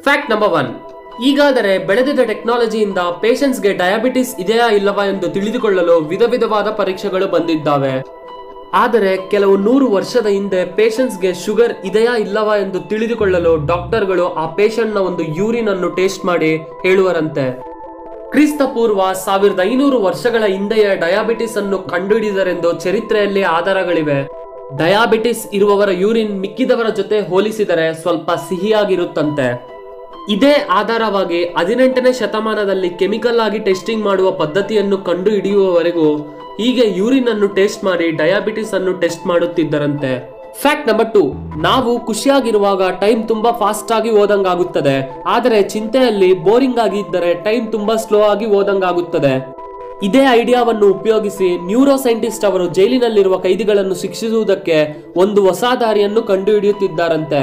fact number one ಈಗಾದರೆ ಬೆಳೆದಿದ್ದ ಟೆಕ್ನಾಲಜಿಯಿಂದ ಪೇಷಂಟ್ಸ್ಗೆ diabetes ಇದೆಯಾ ಇಲ್ಲವಾ ಎಂದು ತಿಳಿದುಕೊಳ್ಳಲು ವಿಧ ವಿಧವಾದ ಪರೀಕ್ಷೆಗಳು ಬಂದಿದ್ದಾವೆ ಆದರೆ ಕೆಲವು ನೂರು ವರ್ಷದ ಹಿಂದೆ ಪೇಷಂಟ್ಸ್ಗೆ ಶುಗರ್ ಇದೆಯಾ ಇಲ್ಲವಾ ಎಂದು ತಿಳಿದುಕೊಳ್ಳಲು ಡಾಕ್ಟರ್ಗಳು ಆ ಪೇಷಂಟ್ನ ಒಂದು ಯೂರಿನ್ ಅನ್ನು ಟೇಸ್ಟ್ ಮಾಡಿ ಹೇಳುವರಂತೆ ಕ್ರಿಸ್ತ ಪೂರ್ವ ಸಾವಿರದ ಐನೂರು ವರ್ಷಗಳ ಹಿಂದೆಯೇ ಡಯಾಬಿಟಿಸ್ ಅನ್ನು ಕಂಡುಹಿಡಿದರೆಂದು ಚರಿತ್ರೆಯಲ್ಲಿ ಆಧಾರಗಳಿವೆ ಡಯಾಬಿಟಿಸ್ ಇರುವವರ ಯೂರಿನ್ ಮಿಕ್ಕಿದವರ ಜೊತೆ ಹೋಲಿಸಿದರೆ ಸ್ವಲ್ಪ ಸಿಹಿಯಾಗಿರುತ್ತಂತೆ ಇದೇ ಆಧಾರವಾಗಿ ಹದಿನೆಂಟನೇ ಶತಮಾನದಲ್ಲಿ ಕೆಮಿಕಲ್ ಆಗಿ ಟೆಸ್ಟಿಂಗ್ ಮಾಡುವ ಪದ್ಧತಿಯನ್ನು ಕಂಡು ಹಿಡಿಯುವವರೆಗೂ ಹೀಗೆ ಯೂರಿನ್ ಅನ್ನು ಟೆಸ್ಟ್ ಮಾಡಿ ಡಯಾಬಿಟಿಸ್ ಅನ್ನು ಟೆಸ್ಟ್ ಮಾಡುತ್ತಿದ್ದರಂತೆ ಫ್ಯಾಕ್ಟ್ ನಂಬರ್ ಟು ನಾವು ಖುಷಿಯಾಗಿರುವಾಗ ಟೈಮ್ ತುಂಬಾ ಫಾಸ್ಟ್ ಆಗಿ ಓದಂಗಾಗುತ್ತದೆ ಆದರೆ ಚಿಂತೆಯಲ್ಲಿ ಬೋರಿಂಗ್ ಆಗಿ ಇದ್ದರೆ ಟೈಮ್ ತುಂಬಾ ಸ್ಲೋ ಆಗಿ ಓದಂಗಾಗುತ್ತದೆ ಇದೇ ಐಡಿಯಾವನ್ನು ಉಪಯೋಗಿಸಿ ನ್ಯೂರೋ ಸೈಂಟಿಸ್ಟ್ ಅವರು ಜೈಲಿನಲ್ಲಿರುವ ಕೈದಿಗಳನ್ನು ಶಿಕ್ಷಿಸುವುದಕ್ಕೆ ಒಂದು ಹೊಸ ದಾರಿಯನ್ನು ಕಂಡುಹಿಡಿಯುತ್ತಿದ್ದಾರಂತೆ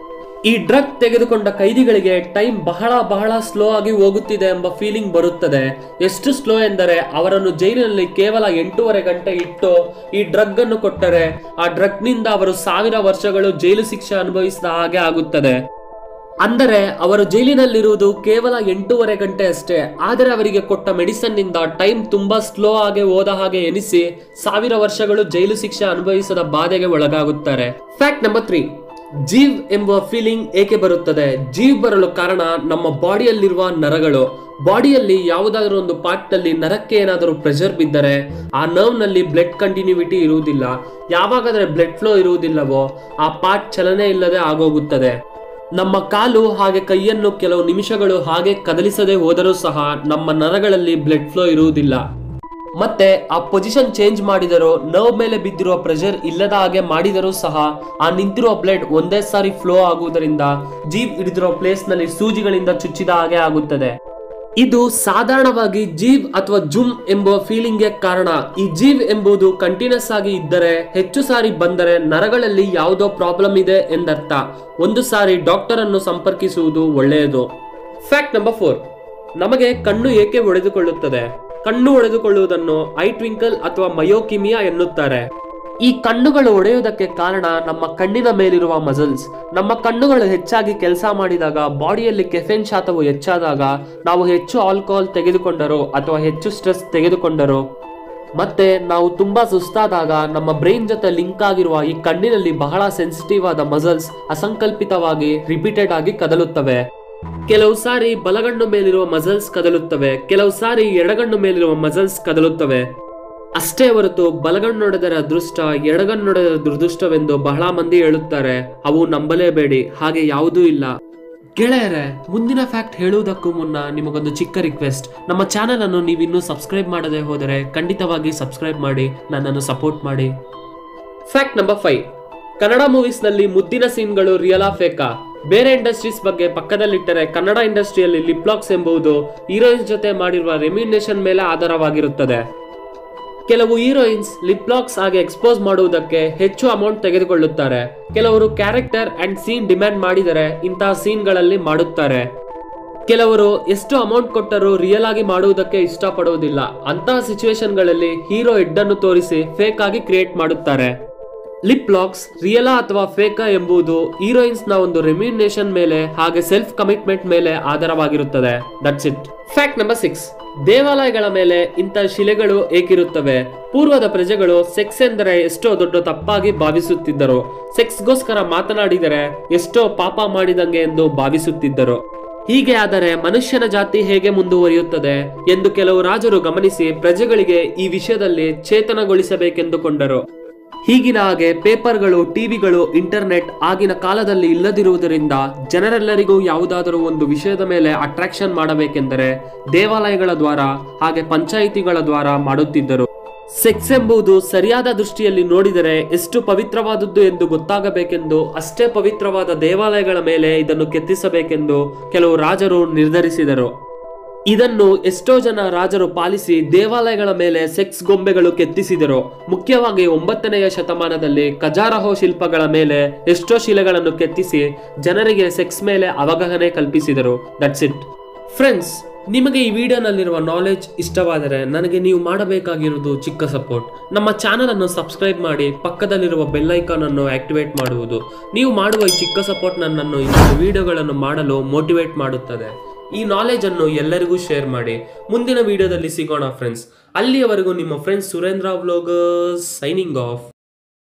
ಈ ಡ್ರಗ್ ತೆಗೆದುಕೊಂಡ ಕೈದಿಗಳಿಗೆ ಟೈಮ್ ಬಹಳ ಬಹಳ ಸ್ಲೋ ಆಗಿ ಹೋಗುತ್ತಿದೆ ಎಂಬ ಫೀಲಿಂಗ್ ಬರುತ್ತದೆ ಎಷ್ಟು ಸ್ಲೋ ಎಂದರೆ ಅವರನ್ನು ಜೈಲಿನಲ್ಲಿ ಕೇವಲ ಎಂಟೂವರೆ ಗಂಟೆ ಇಟ್ಟು ಈ ಡ್ರಗ್ ಅನ್ನು ಕೊಟ್ಟರೆ ಆ ಡ್ರಗ್ ನಿಂದ ಅವರು ಸಾವಿರ ವರ್ಷಗಳು ಜೈಲು ಶಿಕ್ಷೆ ಅನುಭವಿಸಿದ ಹಾಗೆ ಆಗುತ್ತದೆ ಅಂದರೆ ಅವರು ಜೈಲಿನಲ್ಲಿರುವುದು ಕೇವಲ ಎಂಟೂವರೆ ಗಂಟೆ ಅಷ್ಟೇ ಆದರೆ ಅವರಿಗೆ ಕೊಟ್ಟ ಮೆಡಿಸನ್ ನಿಂದ ಟೈಮ್ ತುಂಬಾ ಸ್ಲೋ ಆಗಿ ಹೋದ ಹಾಗೆ ಎನಿಸಿ ಸಾವಿರ ವರ್ಷಗಳು ಜೈಲು ಶಿಕ್ಷೆ ಅನುಭವಿಸದ ಬಾಧೆಗೆ ಒಳಗಾಗುತ್ತಾರೆ ಫ್ಯಾಕ್ಟ್ ನಂಬರ್ ತ್ರೀ ಜೀವ್ ಎಂಬ ಫೀಲಿಂಗ್ ಏಕೆ ಬರುತ್ತದೆ ಜೀವ್ ಬರಲು ಕಾರಣ ನಮ್ಮ ಬಾಡಿಯಲ್ಲಿರುವ ನರಗಳು ಬಾಡಿಯಲ್ಲಿ ಯಾವುದಾದ್ರೂ ಒಂದು ಪಾರ್ಟ್ ನಲ್ಲಿ ನರಕ್ಕೆ ಏನಾದರೂ ಪ್ರೆಷರ್ ಬಿದ್ದರೆ ಆ ನರ್ವ್ ನಲ್ಲಿ ಬ್ಲಡ್ ಕಂಟಿನ್ಯೂವಿಟಿ ಇರುವುದಿಲ್ಲ ಯಾವಾಗಾದ್ರೆ ಬ್ಲಡ್ ಫ್ಲೋ ಇರುವುದಿಲ್ಲವೋ ಆ ಪಾರ್ಟ್ ಚಲನೆ ಇಲ್ಲದೆ ಆಗೋಗುತ್ತದೆ ನಮ್ಮ ಕಾಲು ಹಾಗೆ ಕೈಯನ್ನು ಕೆಲವು ನಿಮಿಷಗಳು ಹಾಗೆ ಕದಲಿಸದೆ ಹೋದರೂ ಸಹ ನಮ್ಮ ನರಗಳಲ್ಲಿ ಬ್ಲಡ್ ಫ್ಲೋ ಇರುವುದಿಲ್ಲ ಮತ್ತೆ ಆ ಪೊಸಿಷನ್ ಚೇಂಜ್ ಮಾಡಿದರೂ ನರ್ವ್ ಮೇಲೆ ಬಿದ್ದಿರುವ ಪ್ರೆಷರ್ ಇಲ್ಲದ ಹಾಗೆ ಮಾಡಿದರೂ ಸಹ ಆ ನಿಂತಿರುವ ಬ್ಲಡ್ ಒಂದೇ ಸಾರಿ ಫ್ಲೋ ಆಗುವುದರಿಂದ ಜೀವ್ ಹಿಡಿದಿರೋ ಪ್ಲೇಸ್ ನಲ್ಲಿ ಸೂಜಿಗಳಿಂದ ಚುಚ್ಚಿದ ಹಾಗೆ ಆಗುತ್ತದೆ ಇದು ಸಾಧಾರಣವಾಗಿ ಜೀವ್ ಅಥವಾ ಜುಮ್ ಎಂಬ ಫೀಲಿಂಗ್ಗೆ ಕಾರಣ ಈ ಜೀವ್ ಎಂಬುದು ಕಂಟಿನ್ಯೂಸ್ ಆಗಿ ಇದ್ದರೆ ಹೆಚ್ಚು ಸಾರಿ ಬಂದರೆ ನರಗಳಲ್ಲಿ ಯಾವುದೋ ಪ್ರಾಬ್ಲಮ್ ಇದೆ ಎಂದರ್ಥ ಒಂದು ಸಾರಿ ಡಾಕ್ಟರ್ ಅನ್ನು ಸಂಪರ್ಕಿಸುವುದು ಒಳ್ಳೆಯದು ಫ್ಯಾಕ್ಟ್ ನಂಬರ್ ಫೋರ್ ನಮಗೆ ಕಣ್ಣು ಏಕೆ ಒಡೆದುಕೊಳ್ಳುತ್ತದೆ ಕಣ್ಣು ಒಡೆದುಕೊಳ್ಳುವುದನ್ನು ಐ ಟ್ವಿಂಕಲ್ ಅಥವಾ ಮಯೋಕಿಮಿಯಾ ಎನ್ನುತ್ತಾರೆ ಈ ಕಣ್ಣುಗಳು ಒಡೆಯುವುದಕ್ಕೆ ಕಾರಣ ನಮ್ಮ ಕಣ್ಣಿನ ಮೇಲಿರುವ ಮಸಲ್ಸ್ ನಮ್ಮ ಕಣ್ಣುಗಳು ಹೆಚ್ಚಾಗಿ ಕೆಲಸ ಮಾಡಿದಾಗ ಬಾಡಿಯಲ್ಲಿ ಕೆಫೆನ್ ಶಾತವು ಹೆಚ್ಚಾದಾಗ ನಾವು ಹೆಚ್ಚು ಆಲ್ಕೋಹಾಲ್ ತೆಗೆದುಕೊಂಡರೋ ಅಥವಾ ಹೆಚ್ಚು ಸ್ಟ್ರೆಸ್ ತೆಗೆದುಕೊಂಡರೋ ಮತ್ತೆ ನಾವು ತುಂಬಾ ಸುಸ್ತಾದಾಗ ನಮ್ಮ ಬ್ರೈನ್ ಜೊತೆ ಲಿಂಕ್ ಆಗಿರುವ ಈ ಕಣ್ಣಿನಲ್ಲಿ ಬಹಳ ಸೆನ್ಸಿಟಿವ್ ಆದ ಮಸಲ್ಸ್ ಅಸಂಕಲ್ಪಿತವಾಗಿ ರಿಪೀಟೆಡ್ ಆಗಿ ಕದಲುತ್ತವೆ ಕೆಲವು ಸಾರಿ ಬಲಗಣ್ಣು ಮೇಲಿರುವ ಮಸಲ್ಸ್ ಕದಲುತ್ತವೆ ಕೆಲವು ಸಾರಿ ಎಡಗಣ್ಣು ಮೇಲಿರುವ ಮಸಲ್ಸ್ ಕದಲುತ್ತವೆ ಅಷ್ಟೇ ಹೊರತು ಬಲಗಣ್ಣೊಡೆದರ ಅದೃಷ್ಟ ಎಡಗಣ್ಣೊಡೆದರ ದುರ್ದೃಷ್ಟವೆಂದು ಬಹಳ ಮಂದಿ ಹೇಳುತ್ತಾರೆ ಅವು ನಂಬಲೇಬೇಡಿ ಹಾಗೆ ಯಾವುದೂ ಇಲ್ಲ ಗೆಳೆಯರೆ ಮುಂದಿನ ಫ್ಯಾಕ್ಟ್ ಹೇಳುವುದಕ್ಕೂ ಮುನ್ನ ನಿಮಗೊಂದು ಚಿಕ್ಕ ರಿಕ್ವೆಸ್ಟ್ ನಮ್ಮ ಚಾನೆಲ್ ಅನ್ನು ನೀವಿನ್ನೂ ಸಬ್ಸ್ಕ್ರೈಬ್ ಮಾಡದೆ ಹೋದರೆ ಖಂಡಿತವಾಗಿ ಸಬ್ಸ್ಕ್ರೈಬ್ ಮಾಡಿ ನನ್ನನ್ನು ಸಪೋರ್ಟ್ ಮಾಡಿ fact number five Kannada movies ನಲ್ಲಿ ಮುದ್ದಿನ ಸೀನ್ಗಳು ರಿಯಲಾ ಫೇಕಾ ಬೇರೆ ಇಂಡಸ್ಟ್ರೀಸ್ ಬಗ್ಗೆ ಪಕ್ಕದಲ್ಲಿಟ್ಟರೆ ಕನ್ನಡ ಇಂಡಸ್ಟ್ರಿಯಲ್ಲಿ ಲಿಪ್ಲಾಕ್ಸ್ ಎಂಬುದು ಹೀರೋಯಿನ್ಸ್ ಜೊತೆ ಮಾಡಿರುವ ರೆಮ್ಯುನೇಷನ್ ಮೇಲೆ ಆಧಾರವಾಗಿರುತ್ತದೆ ಕೆಲವು ಹೀರೋಯಿನ್ಸ್ ಲಿಪ್ಲಾಕ್ಸ್ ಆಗಿ ಎಕ್ಸ್ಪೋಸ್ ಮಾಡುವುದಕ್ಕೆ ಹೆಚ್ಚು ಅಮೌಂಟ್ ತೆಗೆದುಕೊಳ್ಳುತ್ತಾರೆ ಕೆಲವರು ಕ್ಯಾರೆಕ್ಟರ್ ಅಂಡ್ ಸೀನ್ ಡಿಮ್ಯಾಂಡ್ ಮಾಡಿದರೆ ಇಂತಹ ಸೀನ್ಗಳಲ್ಲಿ ಮಾಡುತ್ತಾರೆ ಕೆಲವರು ಎಷ್ಟು ಅಮೌಂಟ್ ಕೊಟ್ಟರೂ ರಿಯಲ್ ಆಗಿ ಮಾಡುವುದಕ್ಕೆ ಇಷ್ಟಪಡುವುದಿಲ್ಲ ಅಂತಹ ಸಿಚುವೇಶನ್ಗಳಲ್ಲಿ ಹೀರೋ ಹೆಡ್ ಅನ್ನು ತೋರಿಸಿ ಫೇಕ್ ಆಗಿ ಕ್ರಿಯೇಟ್ ಮಾಡುತ್ತಾರೆ ಲಿಪ್ ಲಾಕ್ಸ್ ರಿಯಲಾ ಅಥವಾ ಫೇಕಾ ಎಂಬುದು ಹೀರೋಯಿನ್ಸ್ ನ ಒಂದು ರೆಮ್ಯುನೇಷನ್ ಮೇಲೆ ಹಾಗೆ ಸೆಲ್ಫ್ ಕಮಿಟ್ಮೆಂಟ್ ಮೇಲೆ ಆಧಾರವಾಗಿರುತ್ತದೆ that's it fact number six ದೇವಾಲಯಗಳ ಮೇಲೆ ಇಂಥ ಶಿಲೆಗಳು ಏಕಿರುತ್ತವೆ ಪೂರ್ವದ ಪ್ರಜೆಗಳು ಸೆಕ್ಸ್ ಎಂದರೆ ಎಷ್ಟೋ ದೊಡ್ಡ ತಪ್ಪಾಗಿ ಭಾವಿಸುತ್ತಿದ್ದರು ಸೆಕ್ಸ್ಗೋಸ್ಕರ ಮಾತನಾಡಿದರೆ ಎಷ್ಟೋ ಪಾಪ ಮಾಡಿದಂಗೆ ಎಂದು ಭಾವಿಸುತ್ತಿದ್ದರು ಹೀಗೆ ಆದರೆ ಮನುಷ್ಯನ ಜಾತಿ ಹೇಗೆ ಮುಂದುವರಿಯುತ್ತದೆ ಎಂದು ಕೆಲವು ರಾಜರು ಗಮನಿಸಿ ಪ್ರಜೆಗಳಿಗೆ ಈ ವಿಷಯದಲ್ಲಿ ಚೇತನಗೊಳಿಸಬೇಕೆಂದುಕೊಂಡರು ಹೀಗಿನ ಹಾಗೆ ಪೇಪರ್ಗಳು ಟಿವಿಗಳು ಇಂಟರ್ನೆಟ್ ಆಗಿನ ಕಾಲದಲ್ಲಿ ಇಲ್ಲದಿರುವುದರಿಂದ ಜನರೆಲ್ಲರಿಗೂ ಯಾವುದಾದರೂ ಒಂದು ವಿಷಯದ ಮೇಲೆ ಅಟ್ರಾಕ್ಷನ್ ಮಾಡಬೇಕೆಂದರೆ ದೇವಾಲಯಗಳ ದ್ವಾರ ಹಾಗೆ ಪಂಚಾಯಿತಿಗಳ ದ್ವಾರ ಮಾಡುತ್ತಿದ್ದರು ಸೆಕ್ಸ್ ಎಂಬುದು ಸರಿಯಾದ ದೃಷ್ಟಿಯಲ್ಲಿ ನೋಡಿದರೆ ಎಷ್ಟು ಪವಿತ್ರವಾದದ್ದು ಎಂದು ಗೊತ್ತಾಗಬೇಕೆಂದು ಅಷ್ಟೇ ಪವಿತ್ರವಾದ ದೇವಾಲಯಗಳ ಮೇಲೆ ಇದನ್ನು ಕೆತ್ತಿಸಬೇಕೆಂದು ಕೆಲವು ರಾಜರು ನಿರ್ಧರಿಸಿದರು ಇದನ್ನು ಎಷ್ಟೋ ಜನ ರಾಜರು ಪಾಲಿಸಿ ದೇವಾಲಯಗಳ ಮೇಲೆ ಸೆಕ್ಸ್ ಗೊಂಬೆಗಳು ಕೆತ್ತಿಸಿದರು ಮುಖ್ಯವಾಗಿ ಒಂಬತ್ತನೆಯ ಶತಮಾನದಲ್ಲಿ ಖಜಾರಹೋ ಶಿಲ್ಪಗಳ ಮೇಲೆ ಎಷ್ಟೋ ಶಿಲೆಗಳನ್ನು ಕೆತ್ತಿಸಿ ಜನರಿಗೆ ಸೆಕ್ಸ್ ಮೇಲೆ ಅವಗಾಹನೆ ಕಲ್ಪಿಸಿದರು ದಟ್ಸ್ ಇಟ್ ಫ್ರೆಂಡ್ಸ್ ನಿಮಗೆ ಈ ವಿಡಿಯೋನಲ್ಲಿರುವ ನಾಲೆಜ್ ಇಷ್ಟವಾದರೆ ನನಗೆ ನೀವು ಮಾಡಬೇಕಾಗಿರುವುದು ಚಿಕ್ಕ ಸಪೋರ್ಟ್ ನಮ್ಮ ಚಾನಲ್ ಅನ್ನು ಸಬ್ಸ್ಕ್ರೈಬ್ ಮಾಡಿ ಪಕ್ಕದಲ್ಲಿರುವ ಬೆಲ್ ಐಕಾನ್ ಅನ್ನು ಆಕ್ಟಿವೇಟ್ ಮಾಡುವುದು ನೀವು ಮಾಡುವ ಈ ಚಿಕ್ಕ ಸಪೋರ್ಟ್ ನನ್ನನ್ನು ಇನ್ನೊಂದು ವಿಡಿಯೋಗಳನ್ನು ಮಾಡಲು ಮೋಟಿವೇಟ್ ಮಾಡುತ್ತದೆ ಈ ನಾಲೆಜ್ ಅನ್ನು ಎಲ್ಲರಿಗೂ ಶೇರ್ ಮಾಡಿ ಮುಂದಿನ ವಿಡಿಯೋದಲ್ಲಿ ಸಿಗೋಣ ಫ್ರೆಂಡ್ಸ್ ಅಲ್ಲಿಯವರೆಗೂ ನಿಮ್ಮ friends Surendra vloggers signing of